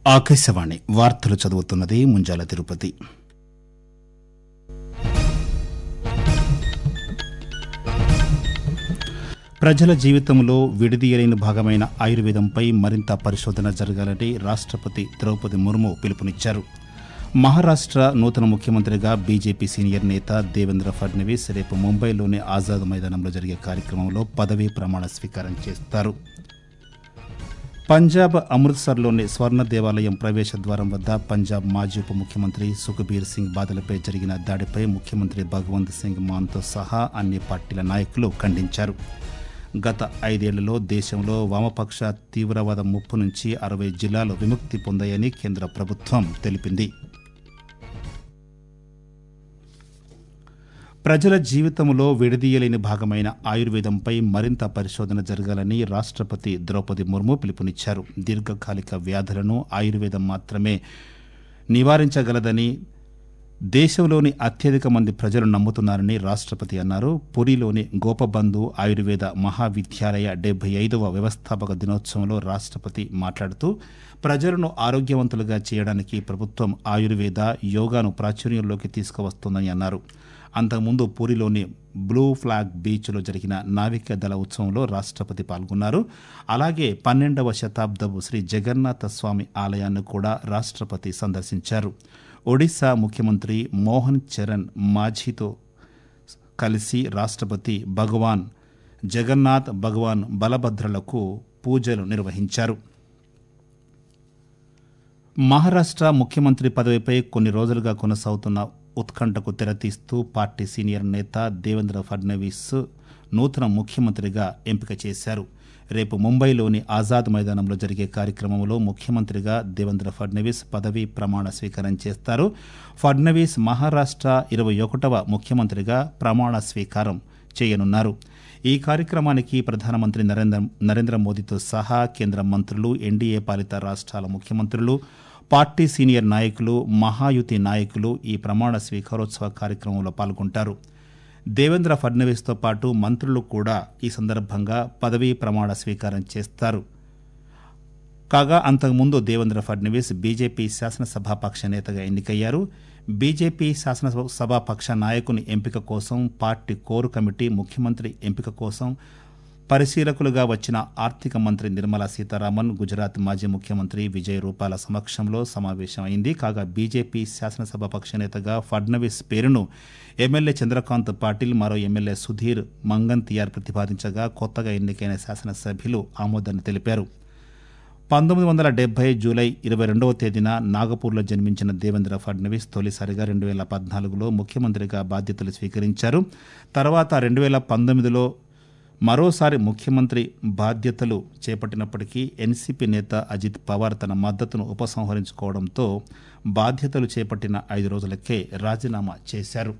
ఆకాశవాణి వార్తలు చదువుతున్నది ముంజాల తిరుపతి ప్రజల జీవితంలో విడదీయలేని భాగమైన ఆయుర్వేదంపై మరింత పరిశోధన జరగాలని రాష్ట్రపతి ద్రౌపది ముర్ము పిలుపునిచ్చారు మహారాష్ట్ర నూతన ముఖ్యమంత్రిగా బీజేపీ సీనియర్ నేత దేవేంద్ర ఫడ్నవీస్ రేపు ముంబైలోని ఆజాద్ మైదానంలో జరిగే కార్యక్రమంలో పదవీ ప్రమాణ స్వీకారం చేస్తారు పంజాబ్ అమృత్సర్లోని స్వర్ణ దేవాలయం ప్రవేశ ద్వారం వద్ద పంజాబ్ మాజీ ఉప ముఖ్యమంత్రి సుఖ్బీర్ సింగ్ బాదలపై జరిగిన దాడిపై ముఖ్యమంత్రి భగవంత్ సింగ్ మాన్తో సహా అన్ని పార్టీల నాయకులు ఖండించారు గత ఐదేళ్లలో దేశంలో వామపక్ష తీవ్రవాద ముప్పు నుంచి అరవై జిల్లాలు విముక్తి పొందాయని కేంద్ర ప్రభుత్వం తెలిపింది ప్రజల జీవితంలో విడదీయలేని భాగమైన ఆయుర్వేదంపై మరింత పరిశోధన జరగాలని రాష్ట్రపతి ద్రౌపది ముర్ము పిలుపునిచ్చారు దీర్ఘకాలిక వ్యాధులను ఆయుర్వేదం మాత్రమే నివారించగలదని దేశంలోని అత్యధిక మంది ప్రజలు నమ్ముతున్నారని రాష్ట్రపతి అన్నారు పురిలోని గోపబంధు ఆయుర్వేద మహావిద్యాలయ డెబ్బై ఐదవ వ్యవస్థాపక దినోత్సవంలో రాష్ట్రపతి మాట్లాడుతూ ప్రజలను ఆరోగ్యవంతులుగా చేయడానికి ప్రభుత్వం ఆయుర్వేద యోగాను ప్రాచుర్యంలోకి తీసుకువస్తోందని అన్నారు అంతకుముందు పూరిలోని బ్లూ ఫ్లాగ్ బీచ్లో జరిగిన నావిక దళ ఉత్సవంలో రాష్ట్రపతి పాల్గొన్నారు అలాగే పన్నెండవ శతాబ్దపు శ్రీ జగన్నాథ స్వామి ఆలయాన్ని కూడా రాష్ట్రపతి సందర్శించారు ఒడిశా ముఖ్యమంత్రి మోహన్ చరణ్ మాఝీతో కలిసి రాష్ట్రపతి భగవాన్ జగన్నాథ్ భగవాన్ బలభద్రలకు పూజలు నిర్వహించారు మహారాష్ట్ర ముఖ్యమంత్రి పదవిపై కొన్ని రోజులుగా కొనసాగుతున్న ఉత్కంఠకు తెరతీస్తూ పార్టీ సీనియర్ నేత దేవేంద్ర ఫడ్నవీస్ నూతన ముఖ్యమంత్రిగా ఎంపిక చేశారు రేపు ముంబైలోని ఆజాద్ మైదానంలో జరిగే కార్యక్రమంలో ముఖ్యమంత్రిగా దేవేంద్ర ఫడ్నవీస్ పదవీ ప్రమాణ స్వీకారం చేస్తారు ఫడ్నవీస్ మహారాష్ట్ర ఇరవై ఒకటవ ముఖ్యమంత్రిగా ప్రమాణ స్వీకారం చేయనున్నారు ఈ కార్యక్రమానికి ప్రధానమంత్రి నరేంద్ర నరేంద్ర మోదీతో సహా కేంద్ర మంత్రులు ఎన్డీఏ పాలిత రాష్ట్రాల ముఖ్యమంత్రులు పార్టీ సీనియర్ నాయకులు మహాయుతి నాయకులు ఈ ప్రమాణ స్వీకారోత్సవ కార్యక్రమంలో పాల్గొంటారు దేవేంద్ర ఫడ్నవీస్తో పాటు మంత్రులు కూడా ఈ సందర్భంగా పదవీ ప్రమాణ స్వీకారం చేస్తారు కాగా అంతకుముందు దేవేంద్ర ఫడ్నవీస్ బీజేపీ శాసనసభాపక్ష నేతగా ఎన్నికయ్యారు బీజేపీ శాసనసభాపక్ష నాయకుని ఎంపిక కోసం పార్టీ కోర్ కమిటీ ముఖ్యమంత్రి ఎంపిక కోసం పరిశీలకులుగా వచ్చిన ఆర్థిక మంత్రి నిర్మలా సీతారామన్ గుజరాత్ మాజీ ముఖ్యమంత్రి విజయ్ రూపాల సమక్షంలో సమావేశమైంది కాగా బీజేపీ శాసనసభాపక్ష నేతగా ఫడ్నవీస్ పేరును ఎమ్మెల్యే చంద్రకాంత్ పాటిల్ మరో ఎమ్మెల్యే సుధీర్ మంగంతియార్ ప్రతిపాదించగా కొత్తగా ఎన్నికైన శాసనసభ్యులు ఆమోదాన్ని తెలిపారు పంతొమ్మిది వందల డెబ్బై జూలై ఇరవై రెండవ తేదీన నాగపూర్లో జన్మించిన దేవేంద్ర ఫడ్నవీస్ తొలిసారిగా రెండు వేల పద్నాలుగులో ముఖ్యమంత్రిగా బాధ్యతలు స్వీకరించారు తర్వాత రెండు వేల పంతొమ్మిదిలో మరోసారి ముఖ్యమంత్రి బాధ్యతలు చేపట్టినప్పటికీ ఎన్సీపీ నేత అజిత్ పవార్ తన మద్దతును ఉపసంహరించుకోవడంతో బాధ్యతలు చేపట్టిన ఐదు రోజులకే రాజీనామా చేశారు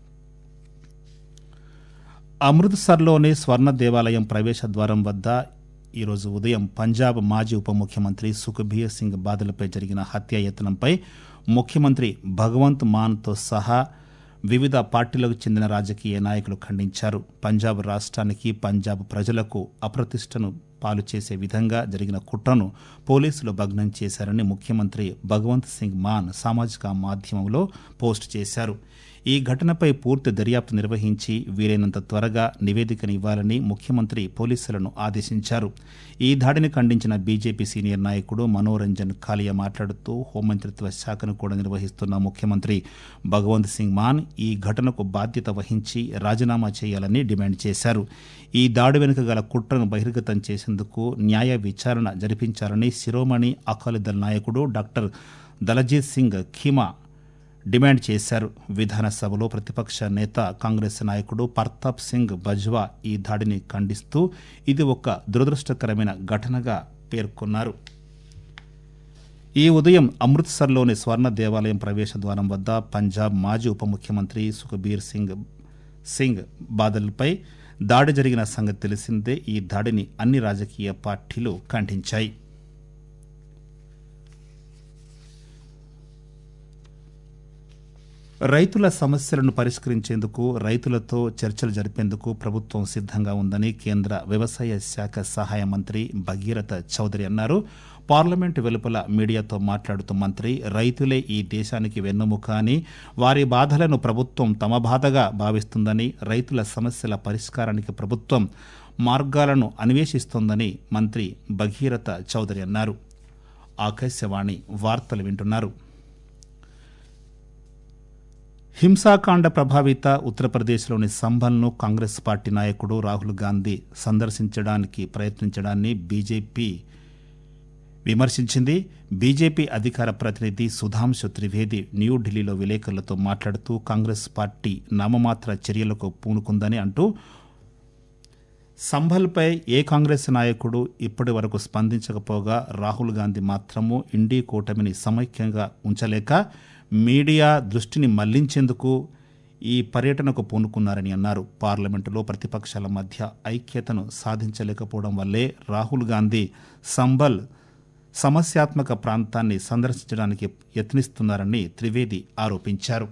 అమృత్సర్లోని స్వర్ణ దేవాలయం ప్రవేశ ద్వారం వద్ద ఈరోజు ఉదయం పంజాబ్ మాజీ ఉప ముఖ్యమంత్రి సుఖ్బీర్ సింగ్ బాదలపై జరిగిన హత్యాయత్నంపై ముఖ్యమంత్రి భగవంత్ మాన్తో సహా వివిధ పార్టీలకు చెందిన రాజకీయ నాయకులు ఖండించారు పంజాబ్ రాష్ట్రానికి పంజాబ్ ప్రజలకు అప్రతిష్టను పాలు చేసే విధంగా జరిగిన కుట్రను పోలీసులు భగ్నం చేశారని ముఖ్యమంత్రి భగవంత్ సింగ్ మాన్ సామాజిక మాధ్యమంలో పోస్ట్ చేశారు ఈ ఘటనపై పూర్తి దర్యాప్తు నిర్వహించి వీలైనంత త్వరగా నివేదికను ఇవ్వాలని ముఖ్యమంత్రి పోలీసులను ఆదేశించారు ఈ దాడిని ఖండించిన బీజేపీ సీనియర్ నాయకుడు మనోరంజన్ కాలియా మాట్లాడుతూ హోంమంత్రిత్వ శాఖను కూడా నిర్వహిస్తున్న ముఖ్యమంత్రి భగవంత్ సింగ్ మాన్ ఈ ఘటనకు బాధ్యత వహించి రాజీనామా చేయాలని డిమాండ్ చేశారు ఈ దాడి వెనుక గల కుట్రను బహిర్గతం చేసేందుకు న్యాయ విచారణ జరిపించాలని శిరోమణి అకాలీదళ్ నాయకుడు డాక్టర్ దలజీత్ సింగ్ ఖీమా డిమాండ్ చేశారు విధానసభలో ప్రతిపక్ష నేత కాంగ్రెస్ నాయకుడు పర్తాప్ సింగ్ బజ్వా ఈ దాడిని ఖండిస్తూ ఇది ఒక దురదృష్టకరమైన ఘటనగా పేర్కొన్నారు ఈ ఉదయం అమృత్సర్లోని స్వర్ణ దేవాలయం ప్రవేశ ద్వారం వద్ద పంజాబ్ మాజీ ఉప ముఖ్యమంత్రి సుఖ్బీర్ సింగ్ సింగ్ బాదల్పై దాడి జరిగిన సంగతి తెలిసిందే ఈ దాడిని అన్ని రాజకీయ పార్టీలు ఖండించాయి రైతుల సమస్యలను పరిష్కరించేందుకు రైతులతో చర్చలు జరిపేందుకు ప్రభుత్వం సిద్ధంగా ఉందని కేంద్ర వ్యవసాయ శాఖ సహాయ మంత్రి భగీరథ చౌదరి అన్నారు పార్లమెంటు వెలుపల మీడియాతో మాట్లాడుతూ మంత్రి రైతులే ఈ దేశానికి వెన్నుముక అని వారి బాధలను ప్రభుత్వం తమ బాధగా భావిస్తుందని రైతుల సమస్యల పరిష్కారానికి ప్రభుత్వం మార్గాలను అన్వేషిస్తోందని మంత్రి భగీరథ చౌదరి అన్నారు ఆకాశవాణి వార్తలు వింటున్నారు హింసాకాండ ప్రభావిత ఉత్తరప్రదేశ్లోని సంభల్ను కాంగ్రెస్ పార్టీ నాయకుడు రాహుల్ గాంధీ సందర్శించడానికి ప్రయత్నించడాన్ని బీజేపీ విమర్శించింది బీజేపీ అధికార ప్రతినిధి సుధాంశు త్రివేది న్యూఢిల్లీలో విలేకరులతో మాట్లాడుతూ కాంగ్రెస్ పార్టీ నామమాత్ర చర్యలకు పూనుకుందని అంటూ సంభల్పై ఏ కాంగ్రెస్ నాయకుడు ఇప్పటి వరకు స్పందించకపోగా రాహుల్ గాంధీ మాత్రము ఇండీ కూటమిని సమైక్యంగా ఉంచలేక మీడియా దృష్టిని మళ్లించేందుకు ఈ పర్యటనకు పూనుకున్నారని అన్నారు పార్లమెంటులో ప్రతిపక్షాల మధ్య ఐక్యతను సాధించలేకపోవడం వల్లే రాహుల్ గాంధీ సంబల్ సమస్యాత్మక ప్రాంతాన్ని సందర్శించడానికి యత్నిస్తున్నారని త్రివేది ఆరోపించారు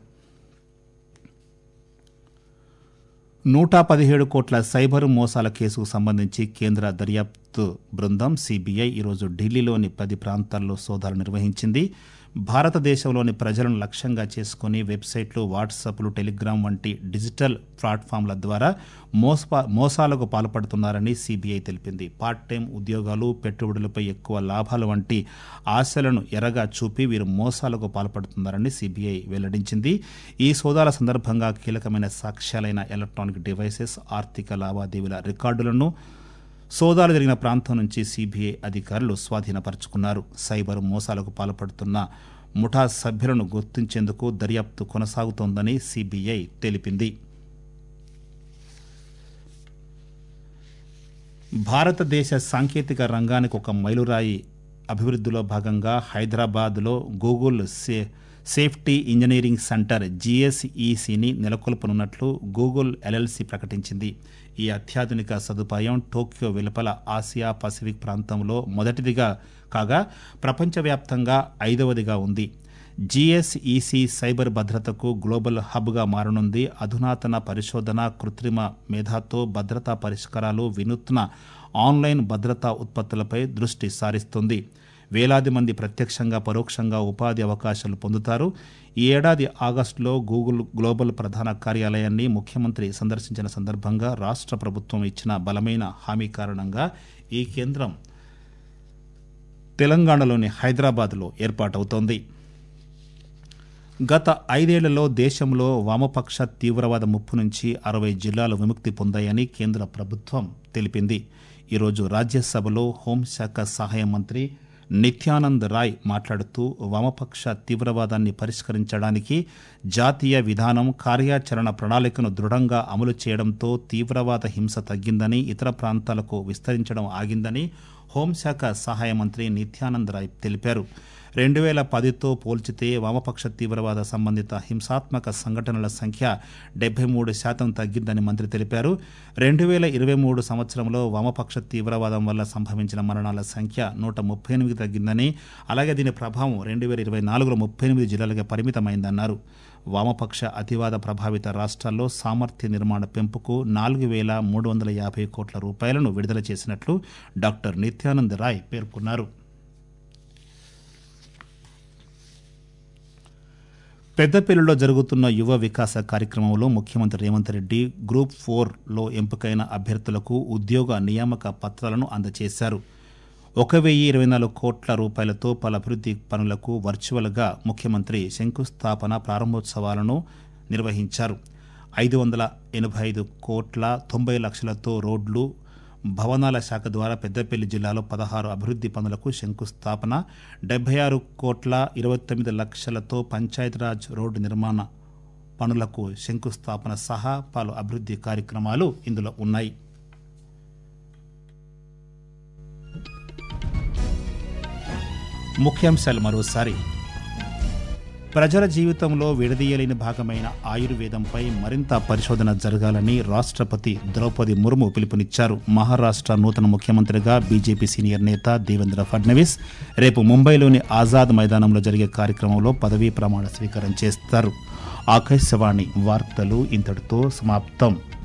నూట పదిహేడు కోట్ల సైబర్ మోసాల కేసుకు సంబంధించి కేంద్ర దర్యాప్తు బృందం సిబిఐ ఈరోజు ఢిల్లీలోని పది ప్రాంతాల్లో సోదాలు నిర్వహించింది భారతదేశంలోని ప్రజలను లక్ష్యంగా చేసుకుని వెబ్సైట్లు వాట్సాప్లు టెలిగ్రామ్ వంటి డిజిటల్ ప్లాట్ఫామ్ల ద్వారా మోసపా మోసాలకు పాల్పడుతున్నారని సిబిఐ తెలిపింది పార్ట్ టైం ఉద్యోగాలు పెట్టుబడులపై ఎక్కువ లాభాలు వంటి ఆశలను ఎరగా చూపి వీరు మోసాలకు పాల్పడుతున్నారని సిబిఐ వెల్లడించింది ఈ సోదాల సందర్భంగా కీలకమైన సాక్ష్యాలైన ఎలక్ట్రానిక్ డివైసెస్ ఆర్థిక లావాదేవీల రికార్డులను సోదాలు జరిగిన ప్రాంతం నుంచి సిబిఐ అధికారులు స్వాధీనపరుచుకున్నారు సైబర్ మోసాలకు పాల్పడుతున్న ముఠా సభ్యులను గుర్తించేందుకు దర్యాప్తు కొనసాగుతోందని సిబిఐ తెలిపింది భారతదేశ సాంకేతిక రంగానికి ఒక మైలురాయి అభివృద్ధిలో భాగంగా హైదరాబాద్లో గూగుల్ సే సేఫ్టీ ఇంజనీరింగ్ సెంటర్ జిఎస్ఈసిని నెలకొల్పనున్నట్లు గూగుల్ ఎల్ఎల్సి ప్రకటించింది ఈ అత్యాధునిక సదుపాయం టోక్యో వెలుపల ఆసియా పసిఫిక్ ప్రాంతంలో మొదటిదిగా కాగా ప్రపంచవ్యాప్తంగా ఐదవదిగా ఉంది జిఎస్ఈసి సైబర్ భద్రతకు గ్లోబల్ హబ్గా మారనుంది అధునాతన పరిశోధన కృత్రిమ మేధాతో భద్రతా పరిష్కారాలు వినూత్న ఆన్లైన్ భద్రతా ఉత్పత్తులపై దృష్టి సారిస్తుంది వేలాది మంది ప్రత్యక్షంగా పరోక్షంగా ఉపాధి అవకాశాలు పొందుతారు ఈ ఏడాది ఆగస్టులో గూగుల్ గ్లోబల్ ప్రధాన కార్యాలయాన్ని ముఖ్యమంత్రి సందర్శించిన సందర్భంగా రాష్ట్ర ప్రభుత్వం ఇచ్చిన బలమైన హామీ కారణంగా ఈ కేంద్రం తెలంగాణలోని హైదరాబాద్లో ఏర్పాటవుతోంది గత ఐదేళ్లలో దేశంలో వామపక్ష తీవ్రవాద ముప్పు నుంచి అరవై జిల్లాలు విముక్తి పొందాయని కేంద్ర ప్రభుత్వం తెలిపింది ఈరోజు రాజ్యసభలో హోంశాఖ సహాయ మంత్రి నిత్యానంద్ రాయ్ మాట్లాడుతూ వామపక్ష తీవ్రవాదాన్ని పరిష్కరించడానికి జాతీయ విధానం కార్యాచరణ ప్రణాళికను దృఢంగా అమలు చేయడంతో తీవ్రవాద హింస తగ్గిందని ఇతర ప్రాంతాలకు విస్తరించడం ఆగిందని హోంశాఖ సహాయ మంత్రి నిత్యానంద్ రాయ్ తెలిపారు రెండు వేల పదితో పోల్చితే వామపక్ష తీవ్రవాద సంబంధిత హింసాత్మక సంఘటనల సంఖ్య డెబ్బై మూడు శాతం తగ్గిందని మంత్రి తెలిపారు రెండు వేల ఇరవై మూడు సంవత్సరంలో వామపక్ష తీవ్రవాదం వల్ల సంభవించిన మరణాల సంఖ్య నూట ముప్పై ఎనిమిది తగ్గిందని అలాగే దీని ప్రభావం రెండు వేల ఇరవై నాలుగులో ముప్పై ఎనిమిది జిల్లాలుగా పరిమితమైందన్నారు వామపక్ష అతివాద ప్రభావిత రాష్ట్రాల్లో సామర్థ్య నిర్మాణ పెంపుకు నాలుగు వేల మూడు వందల యాభై కోట్ల రూపాయలను విడుదల చేసినట్లు డాక్టర్ నిత్యానంద్ రాయ్ పేర్కొన్నారు పెద్దపల్లిలో జరుగుతున్న యువ వికాస కార్యక్రమంలో ముఖ్యమంత్రి రేవంత్ రెడ్డి గ్రూప్ ఫోర్లో ఎంపికైన అభ్యర్థులకు ఉద్యోగ నియామక పత్రాలను అందజేశారు ఒక వెయ్యి ఇరవై నాలుగు కోట్ల రూపాయలతో పలు అభివృద్ధి పనులకు వర్చువల్గా ముఖ్యమంత్రి శంకుస్థాపన ప్రారంభోత్సవాలను నిర్వహించారు ఐదు వందల ఎనభై ఐదు కోట్ల తొంభై లక్షలతో రోడ్లు భవనాల శాఖ ద్వారా పెద్దపల్లి జిల్లాలో పదహారు అభివృద్ధి పనులకు శంకుస్థాపన డెబ్బై ఆరు కోట్ల ఇరవై తొమ్మిది లక్షలతో పంచాయతీరాజ్ రోడ్డు నిర్మాణ పనులకు శంకుస్థాపన సహా పలు అభివృద్ధి కార్యక్రమాలు ఇందులో ఉన్నాయి ముఖ్యాంశాలు మరోసారి ప్రజల జీవితంలో విడదీయలేని భాగమైన ఆయుర్వేదంపై మరింత పరిశోధన జరగాలని రాష్ట్రపతి ద్రౌపది ముర్ము పిలుపునిచ్చారు మహారాష్ట్ర నూతన ముఖ్యమంత్రిగా బీజేపీ సీనియర్ నేత దేవేంద్ర ఫడ్నవీస్ రేపు ముంబైలోని ఆజాద్ మైదానంలో జరిగే కార్యక్రమంలో పదవీ ప్రమాణ స్వీకారం చేస్తారు ఆకాశవాణి వార్తలు ఇంతటితో సమాప్తం